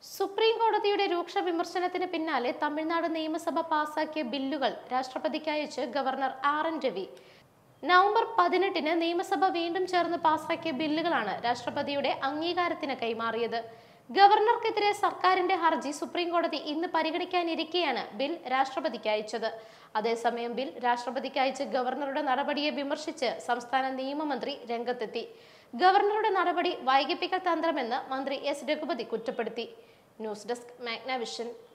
supreme കോടതിയുടെ രൂക്ഷ വിമർശനത്തിന് പിന്നാലെ തമിഴ്നാട് നിയമസഭ പാസാക്കിയ ബില്ലുകൾ രാഷ്ട്രപതിക്ക് അയച്ച് governor R N Ravi November പതിനെട്ടിന് നിയമസഭ വീണ്ടും ചേർന്ന് പാസാക്കിയ ബില്ലുകളാണ് രാഷ്ട്രപതിയുടെ അംഗീകാരത്തിന് കൈമാറിയത് ഗവർണർക്കെതിരെ സർക്കാരിന്റെ ഹർജി സുപ്രീം കോടതി ഇന്ന് പരിഗണിക്കാനിരിക്കെയാണ് ബിൽ രാഷ്ട്രപതിക്ക് അയച്ചത് അതേസമയം ബിൽ രാഷ്ട്രപതിക്ക് അയച്ച് ഗവർണറുടെ നടപടിയെ വിമർശിച്ച് സംസ്ഥാന നിയമമന്ത്രി രംഗത്തെത്തി ഗവർണറുടെ നടപടി വൈകിപ്പിക്കൽ തന്ത്രമെന്ന് മന്ത്രി എസ് രഘുപതി കുറ്റപ്പെടുത്തി ന്യൂസ് ഡെസ്ക് മാഗ്നാവിഷൻ